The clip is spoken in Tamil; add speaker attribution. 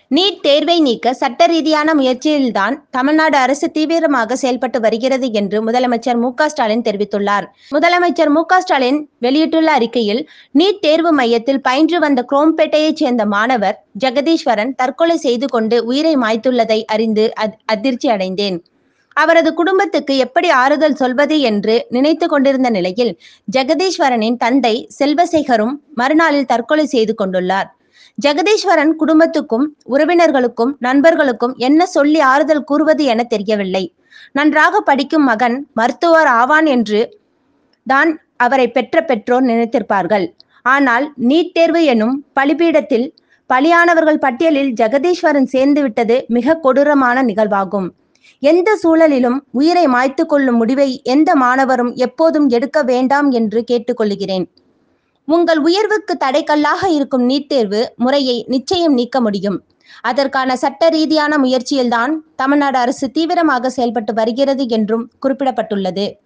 Speaker 1: நீட் தேர்வை நீக்க சட்ட ரீதியான முயற்சியில்தான் தமிழ்நாடு அரசு தீவிரமாக செயல்பட்டு வருகிறது என்று முதலமைச்சர் மு க ஸ்டாலின் தெரிவித்துள்ளார் முதலமைச்சர் மு க ஸ்டாலின் வெளியிட்டுள்ள அறிக்கையில் நீட் தேர்வு மையத்தில் பயின்று வந்த குரோம்பேட்டையைச் சேர்ந்த மாணவர் ஜெகதீஸ்வரன் தற்கொலை செய்து கொண்டு உயிரை மாய்த்துள்ளதை அறிந்து அத்- அதிர்ச்சி அடைந்தேன் அவரது குடும்பத்துக்கு எப்படி ஆறுதல் சொல்வது என்று நினைத்து கொண்டிருந்த நிலையில் ஜெகதீஸ்வரனின் தந்தை செல்வசேகரும் மறுநாளில் தற்கொலை செய்து கொண்டுள்ளார் ஜெகதீஸ்வரன் குடும்பத்துக்கும் உறவினர்களுக்கும் நண்பர்களுக்கும் என்ன சொல்லி ஆறுதல் கூறுவது என தெரியவில்லை நன்றாக படிக்கும் மகன் மருத்துவர் ஆவான் என்று தான் அவரை பெற்ற பெற்றோர் நினைத்திருப்பார்கள் ஆனால் நீட் தேர்வு எனும் பலிபீடத்தில் பலியானவர்கள் பட்டியலில் ஜெகதீஸ்வரன் சேர்ந்து விட்டது மிக கொடூரமான நிகழ்வாகும் எந்த சூழலிலும் உயிரை மாய்த்து கொள்ளும் முடிவை எந்த மாணவரும் எப்போதும் எடுக்க வேண்டாம் என்று கேட்டுக்கொள்கிறேன் உங்கள் உயர்வுக்கு தடைக்கல்லாக இருக்கும் நீட் தேர்வு முறையை நிச்சயம் நீக்க முடியும் அதற்கான சட்ட ரீதியான முயற்சியில்தான் தமிழ்நாடு அரசு தீவிரமாக செயல்பட்டு வருகிறது என்றும் குறிப்பிடப்பட்டுள்ளது